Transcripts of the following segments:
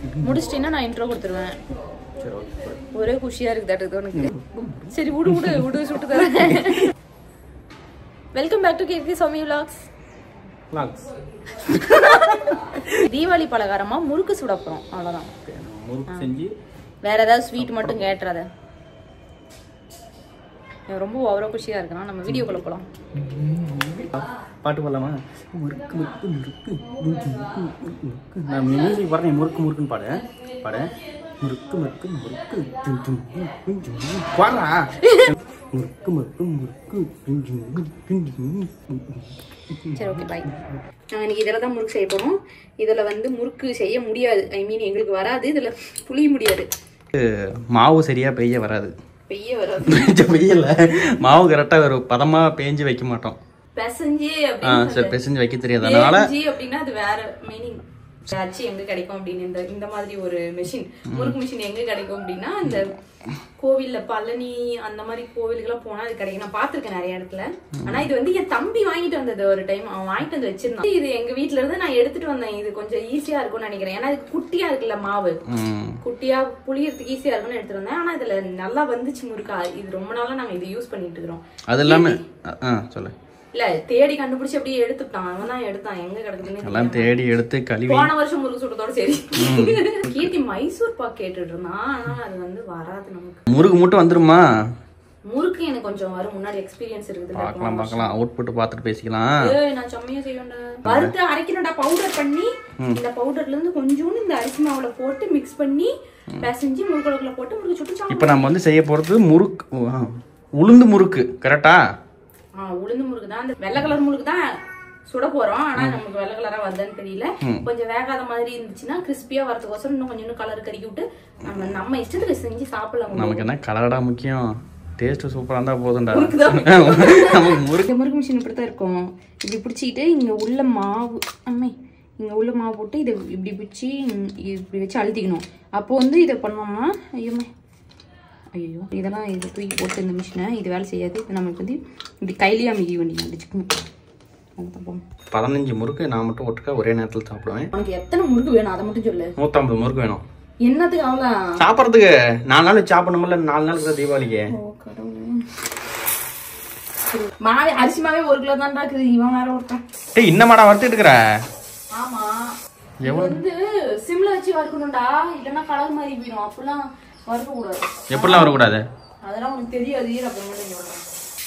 முடிச்சிட்டீங்கன்னா நான் இன்ட்ரோ கொடுத்துருவேன் சரி ஓகே ஒரே குஷியா இருக்கு தட்டு உனக்கு சரி விடு விடு விடு சுட்டு தரேன் வெல்கம் பேக் டு கேக்கி சாமி விலாக்ஸ் லாக்ஸ் தீபாவளி பலகாரமா முறுக்கு சுட போறோம் அவ்வளவுதான் முறுக்கு செஞ்சு வேற ஏதாவது ஸ்வீட் மட்டும் கேட்டுறாத எனக்கு ரொம்ப ஓவரா குஷியா இருக்குன்னா நம்ம வீடியோக்குள்ள போலாம் பாட்டு பாடலாமா முறுக்கு முறுக்கு முறுக்கு முறுக்கு, முறுக்கு, முறுக்கு. நான் மியூசிக் பாடுறேன் முறுக்கு முறுக்குன்னு பாடு பாடு முறுக்கு முறுக்கு முறுக்கு டும், டும், டும், டும், டும், டும். பாடுறா முறுக்கு முறுக்கு முறுக்கு டும், டும், டும், டும், டும், டும், டும். சரி ஓகே பாய் நாங்கள் இன்னைக்கு இதில் தான் முறுக்கு செய்ய போகிறோம் இதில் வந்து முறுக்கு செய்ய முடியாது ஐ மீன் எங்களுக்கு வராது இதில் புளிய முடியாது மாவு சரியா பெய்ய வராது பெய்ய வராது பெய்ய பெய்யல மாவு கரெக்டா ஒரு பதமா பேஞ்சு வைக்க மாட்டோம் பெசஞ்சு ஆ அப்படின்னு சரி பிசைஞ்சு வைக்க தெரியாது அதனால பேஞ்சு அப்படின்னா அது வேற மீனிங் அச்சு எங்க கிடைக்கும் அப்படின்னு இந்த இந்த மாதிரி ஒரு மெஷின் முறுக்கு மிஷின் எங்க கிடைக்கும் அப்படின்னா இந்த கோவில்ல பழனி அந்த மாதிரி கோவிலுக்குலாம் போனா அது கிடைக்கும் நான் பார்த்திருக்கேன் நிறைய இடத்துல ஆனா இது வந்து என் தம்பி வாங்கிட்டு வந்தது ஒரு டைம் அவன் வாங்கிட்டு வந்து வச்சிருந்தான் இது எங்க வீட்ல இருந்து நான் எடுத்துட்டு வந்தேன் இது கொஞ்சம் ஈஸியா இருக்கும்னு நினைக்கிறேன் ஏன்னா இது குட்டியா இருக்குல்ல மாவு ம், குட்டியா புளியறதுக்கு ஈஸியா இருக்கும்னு எடுத்துட்டு வந்தேன் ஆனா இதுல நல்லா வந்துச்சு முறுக்கா இது ரொம்ப நாளா நாங்க இது யூஸ் பண்ணிட்டு இருக்கிறோம் அது இல்லாம ஆ சொல்லு இல்ல தேடி கண்டுபிடிச்சு அப்படியே எடுத்துட்டான் அவன் தான் எடுத்தான் எங்க கிடக்குதுன்னு எல்லாம் தேடி எடுத்து கழுவி போன வருஷம் முறுக்கு சுட்டதோட சரி கீர்த்தி மைசூர் பாக் கேட்டுட்டு இருந்தான் ஆனா அது வந்து வராது நமக்கு முறுக்கு மட்டும் வந்துருமா முறுக்கு எனக்கு கொஞ்சம் வரும் முன்னாடி எக்ஸ்பீரியன்ஸ் இருக்குது பார்க்கலாம் பார்க்கலாம் அவுட்புட் பார்த்துட்டு பேசிக்கலாம் ஏய், நான் செம்மையா செய்வேன்டா வறுத்து அரைக்கணும்டா பவுடர் பண்ணி இந்த பவுடர்ல இருந்து கொஞ்சோண்டு இந்த அரிசி மாவுல போட்டு மிக்ஸ் பண்ணி பிசைஞ்சு முறுக்குழக்குல போட்டு முறுக்கு சுட்டு சாப்பிடுவோம். இப்போ நம்ம வந்து செய்ய போறது முறுக்கு ஓ, ஆ, உளுந்து முறுக்கு கரெக்டா ஆ உளுந்து முறுக்கு தான் அந்த வெள்ளை கலர் முறுக்கு தான் சுட போறோம் ஆனா நமக்கு வெள்ளை கலரா வருதுன்னு தெரியல கொஞ்சம் வேகாத மாதிரி இருந்துச்சுன்னா கிறிஸ்பியா வரதுக்கோசரம் இன்னும் கொஞ்சம் இன்னும் கலர் கறிக்கி விட்டு நம்ம நம்ம இஷ்டத்துக்கு செஞ்சு சாப்பிடலாம் நமக்கு என்ன கலரடா முக்கியம் டேஸ்ட் சூப்பரா இருந்தா போதும்டா முறுக்கு தான் நமக்கு முறுக்கு இந்த முறுக்கு மிஷின் இப்படி தான் இருக்கும் இப்படி பிடிச்சிக்கிட்டு இங்க உள்ள மாவு அம்மே இங்க உள்ள மாவு போட்டு இதை இப்படி பிடிச்சி இப்படி வச்சு அழுத்திக்கணும் அப்போ வந்து இதை பண்ணோம்னா ஐயோமே ஐயோ இதெல்லாம் இது தூக்கி போட்டு இந்த மிஷினை இது வேலை செய்யாது இது நமக்கு வந்து இப்படி கையிலேயே அமைக்க வேண்டிய அடிச்சுக்கணும் அதுதான் போகும். பதினஞ்சு முறுக்கு நான் மட்டும் ஒட்டுக்கா ஒரே நேரத்தில் சாப்பிடுவேன் உனக்கு எத்தனை முறுக்கு வேணும் அதை மட்டும் சொல்லு நூற்றம்பது முறுக்கு வேணும் என்னத்துக்கு அவ்வளோ சாப்பிட்றதுக்கு நாலு நாள் சாப்பிடணும்ல நாலு நாளுக்கு தான் தீபாவளிக்கு ஓ கடவுளே மாவே அரிசி மாவே ஒரு கிலோ தான் இருக்குது இவன் வேற ஒருத்தன் ஏய் இன்னமாடா வறுத்துட்டு இருக்கிற ஆமா இது வந்து சிம்ல வச்சு வறுக்கணும்டா இல்லைன்னா கலர் மாதிரி போயிடும் அப்பெல்லாம் வறுக்க கூடாது எப்படிலாம் வரக்கூடாது அதெல்லாம் உனக்கு தெரியாது ஈர அப்புறம்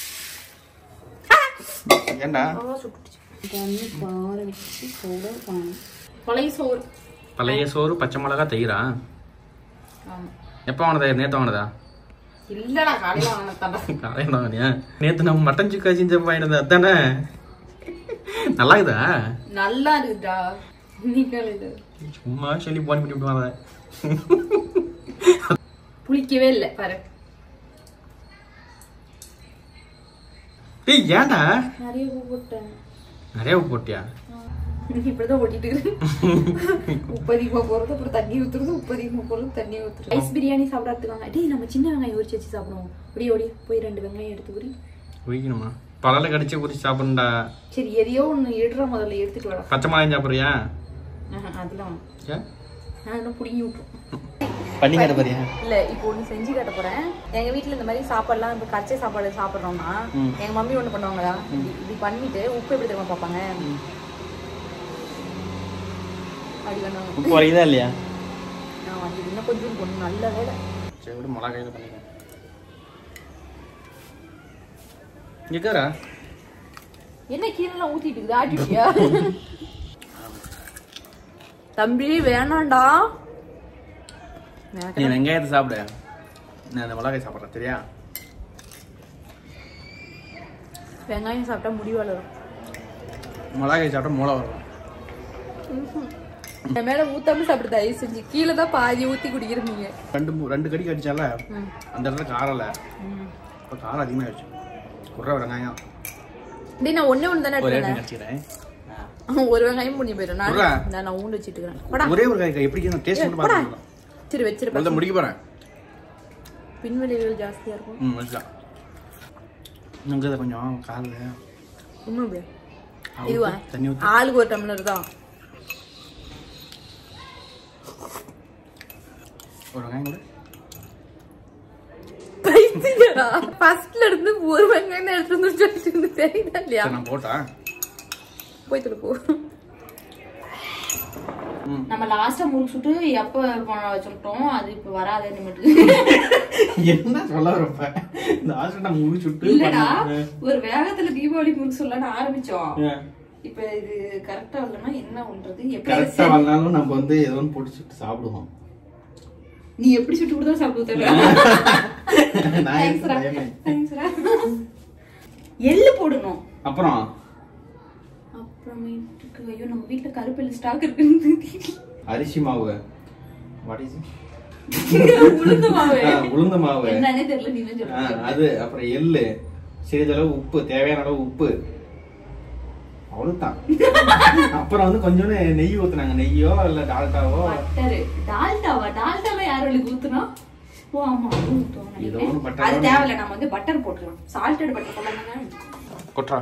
ஏண்டா சுட்டுச்சு தண்ணி பார வச்சு பவுடர் பண்ணணும் பழைய சோறு பழைய சோறு பச்சை மிளகா தயிரா ஆமா எப்போ வாங்கினதா நேற்று வாங்கினதா இல்லடா காலையில வாங்கின தடை காலையில் வாங்கினியா நேற்று நம்ம மட்டன் சுக்கா செஞ்சு வாங்கினது அதானே நல்லா இருக்குதா நல்லா இருக்குடா நீ இது சும்மா சொல்லி போன் பண்ணி விட்டு வாங்க புளிக்கவே இல்லை பாரு ஏய் ஏன்டா நிறைய பூ போட்டேன் நிறைய உப்பு போட்டியா இப்படிதான் ஓட்டிட்டு இருக்கு உப்பு அதிகமா போறது அப்புறம் தண்ணி ஊத்துறது உப்பு அதிகமா போறது தண்ணி ஊத்துறது ரைஸ் பிரியாணி சாப்பிடாதுக்காங்க டேய் நம்ம சின்ன வெங்காயம் உரிச்சு வச்சு சாப்பிடுவோம் ஓடி ஓடி போய் ரெண்டு வெங்காயம் எடுத்து உரி குடிக்கணுமா பழல கடிச்சு குடிச்சு சாப்பிடணும்டா சரி எதையோ ஒண்ணு எடுற முதல்ல எடுத்துட்டு வாடா பச்சை மிளகாய் சாப்பிட்றியா ஆஹா, அதெல்லாம் ஏன் நான் இன்னும் புடிங்கி விட்டுரும் பண்ணி காட்ட போறியா இல்ல இப்போ ஒண்ணு செஞ்சு காட்ட போறேன் எங்க வீட்ல இந்த மாதிரி சாப்பாடுலாம் இப்போ கச்சை சாப்பாடு சாப்பிடுறோம்னா ம். எங்க மம்மி ஒண்ணு பண்ணுவாங்களா இப்படி இப்படி பண்ணிட்டு உப்பு எப்படி தெரியுமா பார்ப்பாங்க அப்படி பண்ணுவாங்க உப்பு வரைக்குதா இல்லையா நான் வந்து இன்னும் கொஞ்சம் பொண்ணு நல்ல வேலை சரி விடு மிளகாய் இதை பண்ணிக்க இங்கேக்கா என்ன கீழே ஊத்திட்டு இருக்குது ஆட்டிட்டியா தம்பி வேணாண்டா நீ வெங்காயத்தை சாப்பிடு நான் அந்த மிளகாய் சாப்பிட்றேன் சரியா வெங்காயம் சாப்பிட்டா முடி வளரும் மிளகாய் சாப்பிட்டா மூளை வரும் என் மேல ஊத்தாம சாப்பிட்டு தயவு செஞ்சு கீழே தான் பாதி ஊத்தி குடிக்கிறீங்க ரெண்டு மூ- ரெண்டு கடி கடிச்சால அந்த இடத்துல காரல இப்போ காரம் அதிகமாகிடுச்சு குறை வெங்காயம் டேய் நான் ஒண்ணே ஒண்ணு தானே ஒரே எடுத்தேன் கடிச்சிக்கிறேன் ஒரு வெங்காயம் முடிஞ்சு போயிடும் நான் புறா. நான் நான் ஊண்டு வச்சுட்டு இருக்கிறேன் போடா ஒரே ஒரு காய் எப்படி டேஸ்ட் மட்டும் போடா பார்த்துக்கலாம் சரி வச்சிருப்பேன் அவ்வளோதான் முடிக்க போகிறேன் பின்விளைவுகள் ஜாஸ்தியா இருக்கும் ம் வச்சுக்கலாம் இங்கே கொஞ்சம் காலில் இன்னும் அப்படியே இதுவா தண்ணி ஊற்றி ஆளுக்கு ஒரு டம்ளர் தான் ஒரு வெங்காயம் கூட பைத்தியடா ஃபர்ஸ்ட்ல இருந்து ஒரு வெங்காயம் எடுத்து வந்து சொல்லிட்டு இருந்து தெரியுதா இல்லையா சரி, நான் போட்டா போய் துடு போ ம். நம்ம லாஸ்டா முறுக்கு சுட்டு எப்ப போன வச்சுட்டோம் அது இப்ப வராது இனிமேட்டு என்ன சொல்ல வரப்ப இந்த ஆசை நான் முடிச்சுட்டு இல்லடா ஒரு வேகத்துல தீபாவளி முறுக்கு சொல்லலாம்னு ஆரம்பிச்சோம் ஏன்? இப்ப இது கரெக்டா இல்லைன்னா என்ன பண்றது எப்படி கரெக்டா வரனாலும் நம்ம வந்து ஏதோ ஒன்று போட்டு சுட்டு சாப்பிடுவோம் நீ எப்படி சுட்டு கொடுத்தா சாப்பிட்டு தருவ நான் Thanks டா. எனக்கு பயமே. Thanks டா. எள்ளு போடணும் அப்புறம் அப்புறமேட்டுக்கு ஐயோ நம்ம வீட்ல கருப்பு எள்ளு ஸ்டாக் இருக்குன்னு அரிசி மாவு வாட் இஸ் உளுந்து மாவு உளுந்த மாவு என்னன்னே தெரியல நீ ஆ, சொல்லு அது அப்புறம் எள்ளு சிறிதளவு உப்பு தேவையான அளவு உப்பு அவ்வளவுதான் அப்புறம் வந்து கொஞ்சோண்டு நெய் ஊத்துனாங்க நெய்யோ இல்ல டால்டாவோ பட்டர் டால்டாவா டால்டாவை யார் அவளுக்கு ஊத்துனா ஓ ஆமா அது ஊத்துவோம் ஏதோ நினைக்கிறேன். ஒண்ணு butter அது தான். தேவையில்ல நம்ம வந்து பட்டர் போட்டுக்கலாம் சால்டட் பட்டர் போடலாம் கொட்றா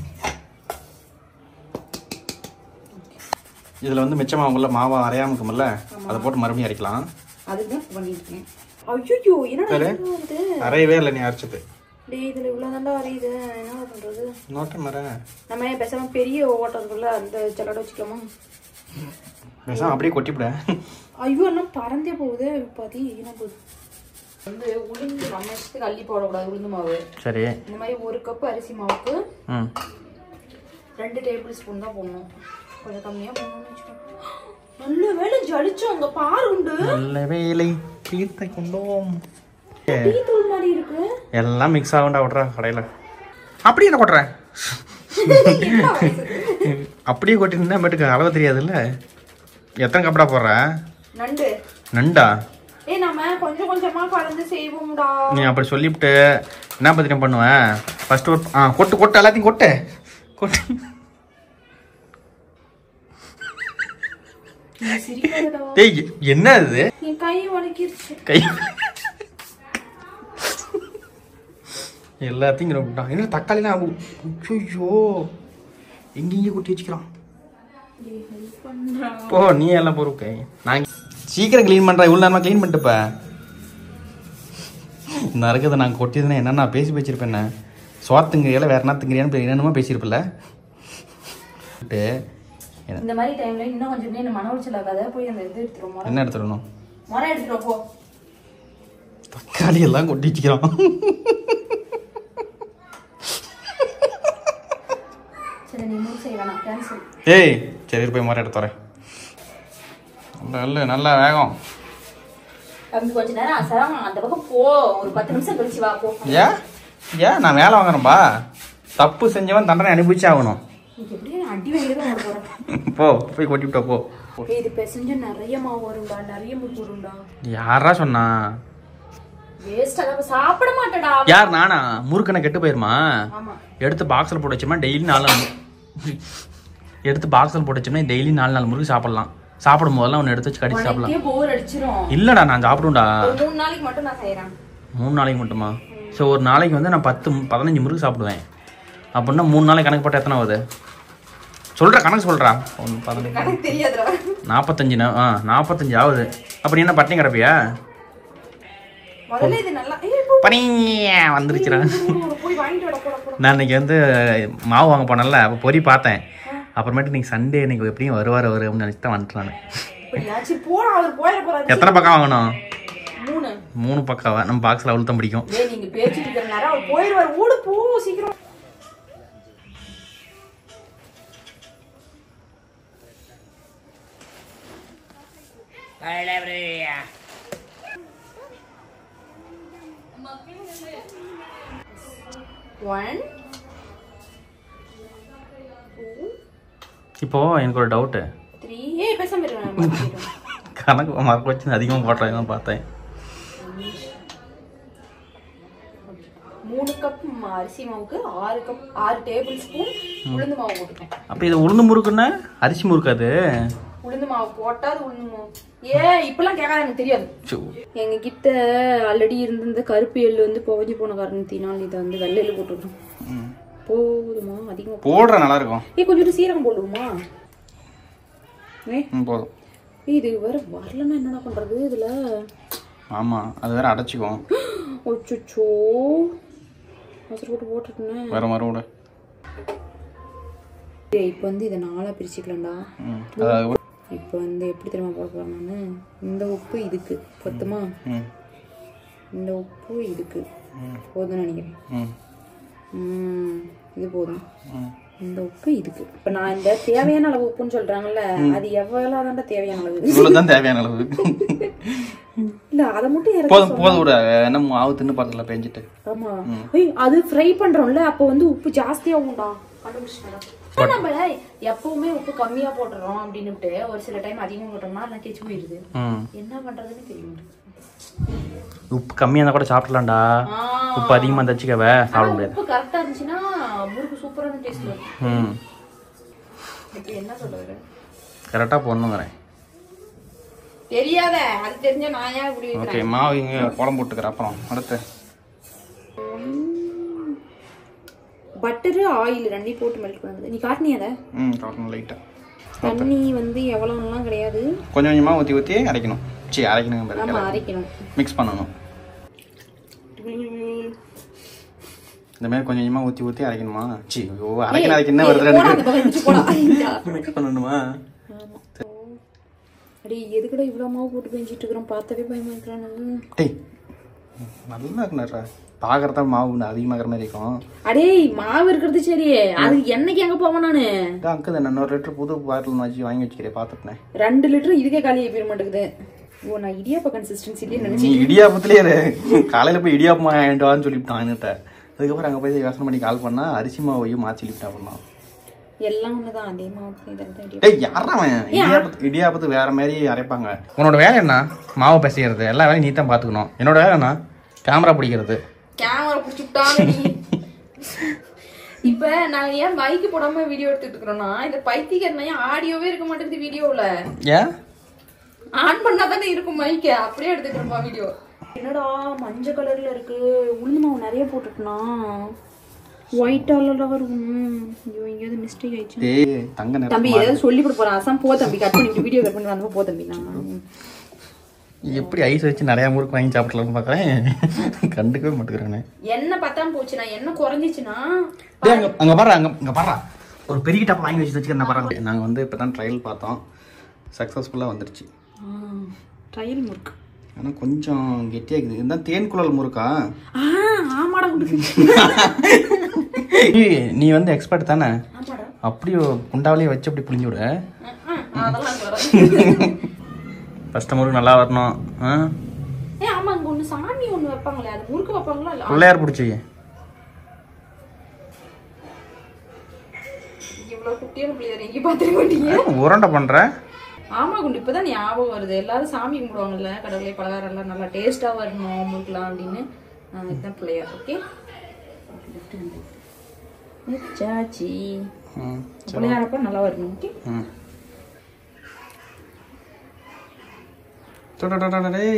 இதுல வந்து மிச்சமாகும்ல மாவு அரையாம இருக்கும்ல அதை போட்டு மறுபடியும் அரைக்கலாம் அதுதான் பண்ணிட்டு இருக்கேன் ஐயோ என்னடா சரி. இது வருது அரையவே இல்லை நீ அரைச்சது டேய் இதுல இவ்வளவுதான்டா அறியுது என்ன பண்றது நோட்ட மர நம்ம ஏன் பேசாம பெரிய ஓட்டம் இருக்குல்ல அந்த ஜல்லடை வச்சுக்கலாமா பேசாம அப்படியே கொட்டிவிட ஐயோ என்ன பறந்தே போகுது பாதி என்ன போகுது வந்து உளுந்து நம்ம இஷ்டத்துக்கு அள்ளி போடக்கூடாது உளுந்து மாவு சரி இந்த மாதிரி ஒரு கப் அரிசி மாவுக்கு ம் ரெண்டு டேபிள் ஸ்பூன் தான் போடணும் கொஞ்சம் கம்மியா போடணும்னு வச்சுக்கோங்க நல்ல வேலை ஜலிச்சோம் அங்க பாரு உண்டு நல்ல வேலை தீர்த்த கொண்டோம் டீ தூள் மாதிரி இருக்கு எல்லாம் மிக்ஸ் ஆகுண்டா விட்றா கடையில் அப்படியே என்ன கொட்டுறேன் என்ன வயசு? அப்படியே கொட்டினா மேட்டுக்கு அளவு தெரியாதுல்ல எத்தனை கப்படா போடுற நண்டு நண்டா ஏய் நம்ம கொஞ்சம் கொஞ்சமா கலந்து செய்வோம்டா நீ அப்படி சொல்லிவிட்டு என்ன பத்திரம் பண்ணுவேன் ஃபர்ஸ்ட் ஒரு ஆ கொட்டு கொட்டு எல்லாத்தையும் கொட்டு கொட்டு நீ சிரிக்காதடா டேய் என்ன இது என் கை வலிக்கிருச்சு கை எல்லாத்தையும் இங்கே விட்டான் என்ன தக்காளிலாம் ஐயோ எங்கெங்கே கொட்டி வச்சுக்கிறான் டேய், help பண்றா. போ நீ எல்லாம் பொறுக்க நான் சீக்கிரம் க்ளீன் பண்ணுறேன் இவ்வளோ நேரமாக க்ளீன் பண்ணிட்டுப்ப இந்த இருக்கிறத நான் கொட்டியதுன்னா என்னென்ன பேசி வச்சிருப்பேன் என்ன சோத்துங்கிறியால வேற என்ன திங்கிறியான்னு என்னென்னமோ பேசியிருப்பில்ல என்ன இந்த மாதிரி டைம்ல இன்னும் கொஞ்சம் நேரம் மன உளைச்சல் ஆகாத போய் அந்த இது எடுத்துரும் மரம் என்ன எடுத்துடணும் மரம் எடுத்துட்டு போ தக்காளி எல்லாம் கொட்டி வச்சுக்கிறான் சரி நீ மூணு செய்ய வேணாம் கேன்சல் ஏய் சரி போய் மரம் எடுத்து வரேன் நல்ல நல்லா வேகம் அப்படி கொஞ்ச நேரம் சிரமம் அந்த பக்கம் போ ஒரு பத்து நிமிஷம் கழிச்சு வா போ ஏன் ஏன் நான் வேலை வாங்குறேன்பா தப்பு செஞ்சவன் தண்டனை அனுபவிச்சே ஆகணும் இன்னைக்கு எப்படியும் நான் அடி வாங்கி தான் போறேன் போ போய் கொட்டி விட்டா போ ஏய், இது பெசஞ்சு நிறைய மாவு வரும்டா நிறைய முறுக்கு வரும்டா யாரா சொன்னா வேஸ்டா நம்ம சாப்பிட மாட்டடா யார் நானா முறுக்கனை கெட்டு போயிருமா ஆமா எடுத்து பாக்ஸில் போட்டு வச்சோம்னா டெய்லி நாலு நாலு மு- எடுத்து பாக்ஸில் போட்டு வச்சோம்னா டெய்லி நாலு நாலு முறுக்கு சாப்பிடலாம் சாப்பிடும் போதெல்லாம் ஒன்று எடுத்து வச்சு கடிச்சு சாப்பிடலாம் உனக்கே போர் அடிச்சிரும் இல்லடா நான் சாப்பிடுவேன்டா ஒரு மூணு நாளைக்கு மட்டும் நான் செய்யறேன் மூணு நாளைக்கு மட்டுமா ஸோ ஒரு நாளைக்கு வந்து நான் பத்து பதினஞ்சு முறுக்கு சாப்பிடுவேன் அப்படின்னா மூணு நாளைக்கு கணக்கு போட்டால் எத்தனை ஆகுது சொல்கிறா கணக்கு சொல்கிறா ஒன்று பதினஞ்சு எனக்கு தெரியாதுடா நாற்பத்தஞ்சு நா- ஆ நாற்பத்தஞ்சு ஆகுது அப்போ நீ என்ன பட்டினி கிடப்பியா முதல்ல இது நல்லா ஏய், போ, பனி வந்துருச்சுடா போ, போ, போய் வாங்கிட்டு வர போட போட நான் இன்னைக்கு வந்து மாவு வாங்க போனேன்ல அப்போ பொறி பார்த்தேன் அப்புறமேட்டு இன்னைக்கு சண்டே இன்னைக்கு எப்படியும் வருவார் வரு அப்படின்னு நினச்சி தான் வந்துட்டேன் நான் இப்படியாச்சும் போடா அவர் போயிட போறாரு எத்தனை பக்கம் வாங்கணும் மூணு மூணு பக்காவா நம்ம பாக்ஸில் அவ்வளோ தான் பிடிக்கும் ஏய் நீங்க பேசிட்டு இருக்கிற நேரம் அவர் போயிடுவார் ஓடு போ சீக்கிரம் ஒன் இப்போ எனக்கு ஒரு டவுட்டு த்ரீ ஏய் பேசாம இரு, நான் மாத்திக்கிறேன். கணக்கு மறக்க வச்சு அதிகமாக போடுறேன் பார்த்தேன் மூணு கப் அரிசி மாவுக்கு ஆறு கப் ஆறு டேபிள் ஸ்பூன் உளுந்து மாவு போட்டுட்டேன் அப்போ இது உளுந்து முறுக்குன்னா அரிசி முறுக்கு அது உளுந்து மாவு போட்டா அது உளுந்து மாவு ஏ இப்பெல்லாம் கேட்காத எனக்கு தெரியாது சோ. எங்க கிட்ட ஆல்ரெடி இருந்த இந்த கருப்பு எள்ளு வந்து புகஞ்சு போன காரணத்தினால் இதை வந்து வெள்ளை எள்ளு போட்டுக்கிறோம் ம். போதுமா அதிகமா போடுற நல்லா இருக்கும் ஏ கொஞ்சம் சீரகம் போடுவோமா ஏ ம் போதும் ஏய், இது வேற வரலன்னா என்னடா பண்றது இதுல ஆமாம் அது வேற அடைச்சிக்கும் ஒச்சுச்சோ அவசர போட்டு போட்டுட்டேன் வேற மரம் விட இப்போ வந்து இதை நாளாக பிரிச்சுக்கலாம்டா ம் அதாவது இப்போ வந்து எப்படி தெரியுமா போட போகிறேன் நான் இந்த உப்பு இதுக்கு பத்துமா ம் இந்த உப்பு இதுக்கு போதும்னு நினைக்கிறேன் ம் ம், இது போதும் ம் இந்த உப்பு இதுக்கு இப்போ நான் இந்த தேவையான அளவு உப்புன்னு சொல்றாங்கல்ல அது எவ்வளோ தான்டா தேவையான அளவு இவ்வளோ தான் தேவையான அளவு இல்ல அதை மட்டும் இறக்க போதும் போதும் விட என்ன மாவு தின்னு பார்த்தல பெஞ்சிட்டு ஆமா ஏய் அது ஃப்ரை பண்றோம்ல அப்போ வந்து உப்பு ஜாஸ்தியாகும்டா கண்டுபிடிச்சிட்டா நம்ம எப்பவுமே உப்பு கம்மியா போட்டுறோம் அப்படின்னுட்டு ஒரு சில டைம் அதிகமா போட்டோம்னா எல்லாம் கெச்சு போயிருது ம் என்ன பண்றதுன்னு தெரிய மாட்டேங்குது உப்பு கம்மியாக இருந்தால் கூட சாப்பிடலாம்டா ஆ, உப்பு அதிகமாக இருந்துச்சுக்கவே சாப்பிட ஆனா முடியாது உப்பு கரெக்டா இருந்துச்சுன்னா முறுக்கு சூப்பரான டேஸ்ட் வரும் ம் இப்போ என்ன சொல்லுவாரு கரெக்டாக போடணுங்கிறேன் தெரியாத அது தெரிஞ்சா நான் ஏன் இப்படி ஓகே மாவு இங்கே குழம்பு போட்டுக்கிறேன் அப்புறம் அடுத்து பட்டரு ஆயில் ரெண்டையும் போட்டு மெல்ட் பண்ணுது நீ காட்டினியா அதை ம் காட்டணும் லைட்டாக தண்ணி வந்து எவ்வளோலாம் கிடையாது கொஞ்சம் கொஞ்சமாக ஊற்றி ஊற்றி அரைக்கணும் சரி அரைக்கணுங்க நம்ம அரைக்கணும் மிக்ஸ் பண்ணணும் இந்த மாதிரி கொஞ்சம் கொஞ்சமாக ஊற்றி ஊற்றி அரைக்கணுமா சி ஓ அரைக்கணும் அதுக்கு என்ன வருது போடா, அந்த பக்கம் எந்திரிச்சு போடா. ஐயா. மிக்ஸ் பண்ணணுமா அடி எதுக்குடா இவ்வளோ மாவு போட்டு பெஞ்சிட்டு இருக்கிறோம் பார்த்தவே பயமா இருக்கிறானு டேய் நல்லா இருக்குண்ணா பார்க்குறதா மாவு அதிகமாகிற மாதிரி இருக்கும் அடேய் மாவு இருக்கிறது சரி அது என்னைக்கு எங்க போவேன் நானு இதான் அங்கே தான் இன்னொரு லிட்டர் புது பாட்டில் வச்சு வாங்கி வச்சுக்கிறேன் பார்த்துட்டேன் ரெண்டு லிட்டர் இதுக்கே காலி ஆகி மாட்டேங்குது ஓ நான் இடியாப்ப கன்சிஸ்டன்சிலே நினைச்சு நீ இடியாப்பத்திலே இரு காலையில் போய் இடியாப்பமா வாங்கிட்டு வான்னு சொல்லிவிட்டான் என்கிட்ட அதுக்கப்புறம் அங்கே போய் யோசனை பண்ணி கால் பண்ணா அரிசி மாவையும் மாற்றி சொல்லிவிட்டா பண்ணான் எல்லாம் ஒண்ணுதான் அதே மாவு இதெல்லாம் தான் இடியாப்பம். ஏய் யாரா அவன் இடியாப்பத்து இடியாப்பத்து வேற மாதிரி அரைப்பாங்க உன்னோட வேலை என்ன மாவு பிசைகிறது எல்லா வேலையும் நீ தான் பார்த்துக்கணும் என்னோட வேலை என்ன கேமரா பிடிக்கிறது கேமரா புடிச்சுட்டாங்க இப்ப நான் ஏன் மைக்கு போடாம வீடியோ எடுத்துட்டு இருக்கிறோம்னா இந்த பைத்தியக்காரன் ஏன் ஆடியோவே இருக்க மாட்டேங்குது வீடியோல ஏன் ஆன் பண்ணா தானே இருக்கும் மைக்க அப்படியே எடுத்துட்டு இருப்பான் வீடியோ என்னடா மஞ்சள் கலர்ல இருக்கு உளுந்து மாவு நிறைய போட்டுட்டனா ஒயிட் கலர்ல வரும் ஐயோ எங்கேயாவது மிஸ்டேக் ஆயிடுச்சு டேய் தங்க நிறம் தம்பி ஏதாவது சொல்லி கொடுப்போம் அசாம் போ தம்பி கட் பண்ணி வீடியோ கட் பண்ணி வந்தப்போ போ தம்பி நான் எப்படி ஐஸ் வச்சு நிறைய முறுக்கு வாங்கி சாப்பிடலாம்னு பார்க்குறேன் கண்டுக்கவே மாட்டேங்கிறானே என்ன பத்தாம போச்சுன்னா என்ன குறைஞ்சிச்சுன்னா டேய் அங்க அங்க பாரு அங்க அங்க பாரு ஒரு பெரிய டப் வாங்கி வச்சு வச்சுக்கிறேன் பாரு நாங்க வந்து இப்போ தான் ட்ரையல் பார்த்தோம் சக்ஸஸ்ஃபுல்லாக வந்துருச்சு ட்ரையல் முறுக்கு ஆனா கொஞ்சம் கெட்டியாக இருக்குது இதுதான் தேன் குழல் முறுக்கா ஆ ஆமாடா குண்டு ஏய், நீ வந்து எக்ஸ்பர்ட் தானே ஆமாடா அப்படியே குண்டாவிலேயே வச்சு அப்படி புளிஞ்சு விடு ம், ம், அதெல்லாம் வரும் ஃபஸ்ட்டு முறுக்கு நல்லா வரணும் ஆ ஏ ஆமா அங்க ஒண்ணு சாமி ஒண்ணு வைப்பாங்களே அது முறுக்கு வைப்பாங்களா இல்ல பிள்ளையார் பிடிச்சி இவ்வளவு குட்டியான பிள்ளையார் எங்க பாத்துக்க மாட்டீங்க உருண்டை பண்ற ஆமா குண்டு இப்பதான் ஞாபகம் வருது எல்லாரும் சாமி கும்பிடுவாங்கல்ல கடவுளே பலகாரம் எல்லாம் நல்லா டேஸ்டா வரணும் முறுக்கலாம் அப்படின்னு ஆ, இதுதான் பிள்ளையார் ஓகே சாச்சி ம் பிள்ளையாரப்ப நல்லா வரணும் ஓகே ம் டடடடடடே. டேய்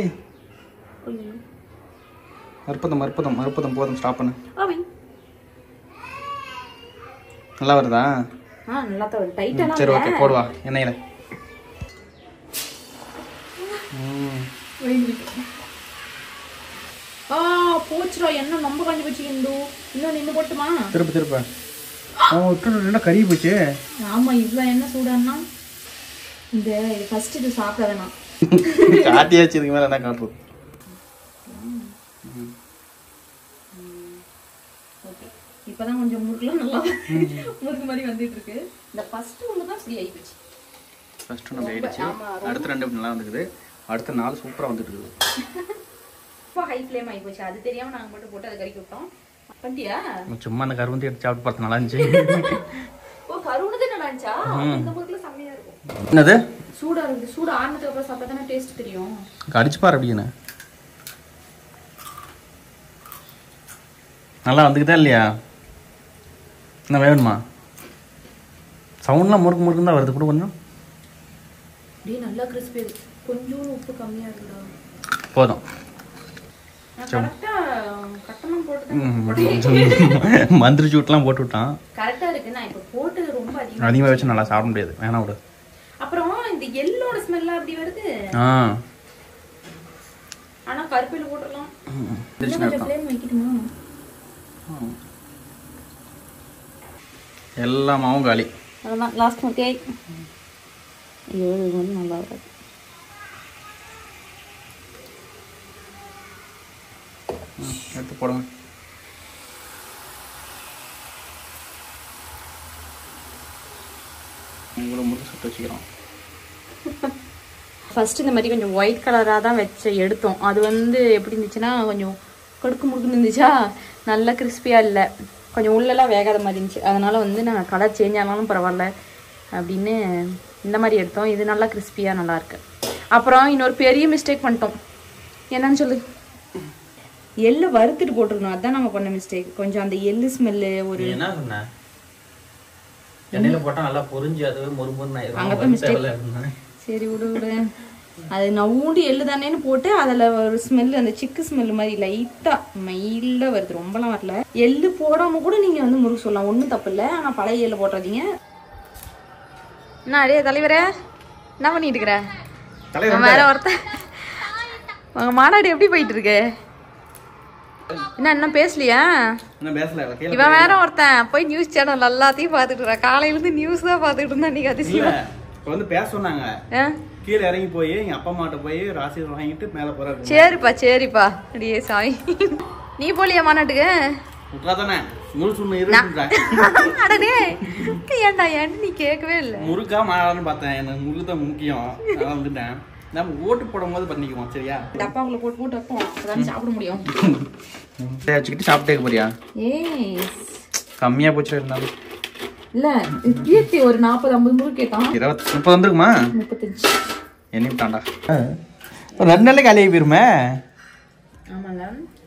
அற்புதம் அற்புதம் அற்புதம் போதும் ஸ்டாப் பண்ணு அவன் நல்லா வருதா ஆ நல்லா தான் வருது ம், டைட்டா சரி ஓகே போடுவா எண்ணெயில் ம் ஆ போச்சுடா என்ன ரொம்ப காஞ்சி போச்சு இந்து இன்னும் நின்று போட்டுமா திருப்ப திருப்ப ஓ என்ன கறி போச்சு ஆமா இவ்வளோ என்ன சூடான்னா இந்த ஃபர்ஸ்ட் இது சாப்பிட வேணாம் காட்டியாச்சு இதுக்கு மேலே என்ன காட்டுறது ஓகே இப்பதான் கொஞ்சம் முறுக்குலாம் நல்லா முறுக்கு மாதிரி வந்துட்டு இருக்கு இந்த ஃபர்ஸ்ட் ஒன்று தான் ஃப்ரீ ஆகி போச்சு ஃபர்ஸ்ட் ஒன்று ஆயிடுச்சு அடுத்த ரெண்டு நல்லா வந்துருக்குது அடுத்த நாலு சூப்பராக வந்துட்டு இருக்குது இப்போ ஹை ஃப்ளேம் ஆகி போச்சு அது தெரியாம நாங்க மட்டும் போட்டு அதை கறிக்கி விட்டோம் பண்ணிட்டியா சும்மா அந்த கருவந்தி எடுத்து சாப்பிட்டு பார்த்து நல்லா இருந்துச்சு ஓ கருவுனது நல்லா இருந்துச்சா இந்த முறுக்குல செம்மையா இருக்கும் என்னது சூடா இருக்குது சூடு ஆறுனதுக்கு அப்புறம் சாப்பிட்டா தானே டேஸ்ட் தெரியும் அடிச்சு பாரு அப்படின்னு நல்லா வந்துக்குதா இல்லையா என்ன வேணுமா சவுண்ட்லாம் முறுக்கு முறுக்கு தான் வருது கூட கொஞ்சம் அப்படியே நல்லா கிறிஸ்பி கொஞ்சம் உப்பு கம்மியா இருக்குடா போதும் நான் கரெக்டா கட்டணம் போட்டு மந்திரி சூட்லாம் போட்டு விட்டான் கரெக்டா இருக்கு நான் இப்ப போட்டது ரொம்ப அதிகம் அதிகமாக வச்சு நல்லா சாப்பிட முடியாது வேணாம் விடு அப்புறம் இந்த எள்ளோட ஸ்மெல்ல அப்படி வருது ஆ ஆனா கருப்பில போட்டுடலாம் இன்னும் திருச்சி கொஞ்சம் ஃப்ளேம் வைக்கட்டுமா எல்லா மாவும் காலி அதெல்லாம் லாஸ்ட் மத்தியாய் ஐயோ இது வந்து நல்லா இருக்காது ம், எடுத்து போடுங்க இவ்வளோ முறுக்கு சுட்டு வச்சுக்கிறோம் ஃபர்ஸ்ட் இந்த மாதிரி கொஞ்சம் ஒயிட் கலராக தான் வச்சு எடுத்தோம் அது வந்து எப்படி இருந்துச்சுன்னா கொஞ்சம் கடுக்கு முடுக்குன்னு இருந்துச்சா நல்லா கிறிஸ்பியாக இல்லை கொஞ்சம் உள்ளெல்லாம் வேகாத மாதிரி இருந்துச்சு அதனால வந்து நான் கலர் சேஞ்ச் ஆனாலும் பரவாயில்ல அப்படின்னு இந்த மாதிரி எடுத்தோம் இது நல்லா கிறிஸ்பியாக நல்லா இருக்கு அப்புறம் இன்னொரு பெரிய மிஸ்டேக் பண்ணிட்டோம் என்னன்னு சொல்லு எள்ளு வறுத்துட்டு போட்டிருக்கணும் அதுதான் நாங்கள் பண்ண மிஸ்டேக் கொஞ்சம் அந்த எள்ளு ஸ்மெல்லு ஒரு நீ என்ன சொன்ன எண்ணெயில் போட்டால் நல்லா பொரிஞ்சு அதுவே மொறுமொறுன்னு அங்கதான் mistake. ஆயிரும் சரி விடு விடு அது நவுண்டு எள்ளு தானேன்னு போட்டு அதில் ஒரு ஸ்மெல் அந்த சிக்கு ஸ்மெல் மாதிரி லைட்டாக மைல்டாக வருது ரொம்பலாம் வரல எள்ளு போடாமல் கூட நீங்கள் வந்து முறுக்கு சொல்லலாம் ஒன்றும் தப்பு இல்லை ஆனால் பழைய எள்ளு போட்டுறாதீங்க என்ன அடே தலைவரே என்ன பண்ணிட்டு இருக்கிற தலைவர் வேற ஒருத்தன் உங்க மாநாடு எப்படி போயிட்டு இருக்கு என்ன இன்னும் பேசலையா இன்னும் பேசல கீழே இவன் வேற ஒருத்தன் போய் நியூஸ் சேனல் எல்லாத்தையும் பார்த்துட்டு இருக்கான் காலையில இருந்து நியூஸ் தான் பார்த்துட்டு இருந்தா நீங்க இல்ல அதிசயம் இப்போ வந்து பேச சொன்னாங்க ஆ? கீழே இறங்கி போய் எங்க அப்பா அம்மாட்ட போய் ராசி வாங்கிட்டு மேலே போறாரு சரிப்பா சரிப்பா அடியே சாமி நீ போலியா மாநாட்டுக்கு விட்றா தானே முழுசு ஒன்று இருக்குன்றேன் அடடே ஏன்டா ஏன்ட்டு நீ கேட்கவே இல்லை முறுக்கா மாறான்னு பார்த்தேன் எனக்கு முறுக்கு தான் முக்கியம் அதான் வந்துட்டேன் நம்ம ஓட்டு போடும் போது பண்ணிக்குவோம் சரியா டப்பாக்குள்ள போட்டு போட்டு வைப்போம் அப்பதான் சாப்பிட முடியும் வச்சுக்கிட்டு சாப்பிட்டே போறியா ஏய் கம்மியா போச்சு இருந்தாலும் இல்ல கீர்த்தி ஒரு நாற்பது ஐம்பது முறை கேட்டான் இருபத்தி முப்பது வந்துருக்குமா முப்பத்தஞ்சு என்ன விட்டாண்டா ஒரு ரெண்டு நாளே காலியாகி போயிருமே ஆமால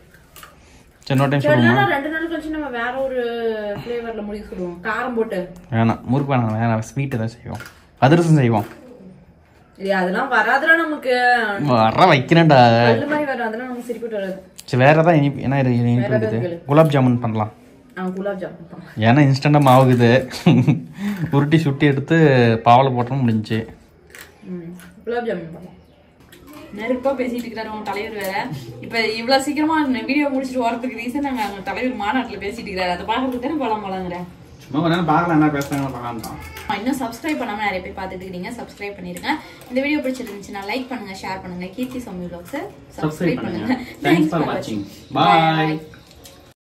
சரி இன்னொரு டைம் சரி சொல்லுமா நாள் ரெண்டு நாள் கழிச்சு நம்ம வேற ஒரு ஃப்ளேவர்ல முடிவு சொல்லுவோம் காரம் போட்டு வேணாம் முறுக்கு வேணாம் வேணாம் ஸ்வீட் ஏதாவது செய்வோம் அதிரசம் செய்வோம் இது அதெல்லாம் வராதுல நமக்கு வர வைக்கிறேன்டா கல்லு மாதிரி வரும் அதெல்லாம் நமக்கு சரிப்பட்டு வராது சரி வேற ஏதாவது இனிப்பு என்ன இருக்கு இனிப்பு இருக்குது குலாப் ஜாமுன் பண்ணலாம் அவன் குலாப் ஜாமுன் பண்ணலாம். ஏன்னா இன்ஸ்டண்ட்டாக மாவுக்குது உருட்டி சுட்டி எடுத்து பாவலை போட்டோம் முடிஞ்சுச்சு ம் குலாப் ஜாமுன் பண்ணலாம் நெருப்பா பேசிட்டு இருக்கிறாரு உங்க தலைவர் வேற இப்ப இவ்வளவு சீக்கிரமா வீடியோ முடிச்சிட்டு வரதுக்கு ரீசன் நாங்க அவங்க தலைவர் மாநாட்டுல பேசிட்டு இருக்கிறாரு அதை பாக்குறதுக்கு தானே போலாம் போலாங்கிறேன் சும்மா கொஞ்ச நேரம் பார்க்கலாம் என்ன பேசுறாங்க பார்க்கலாம் இன்னும் சப்ஸ்கிரைப் பண்ணாம நிறைய பேர் பார்த்துட்டு இருக்கீங்க சப்ஸ்கிரைப் பண்ணிருங்க இந்த வீடியோ பிடிச்சிருந்துச்சுன்னா லைக் பண்ணுங்க ஷேர் பண்ணுங்க கீர்த்தி சமி vlogs-அ சப்ஸ்கிரைப் சப்ஸ்கிரைப் பண்ணுங்க பண்ணுங்க தேங்க்ஸ் ஃபார் வாட்சிங் பாய்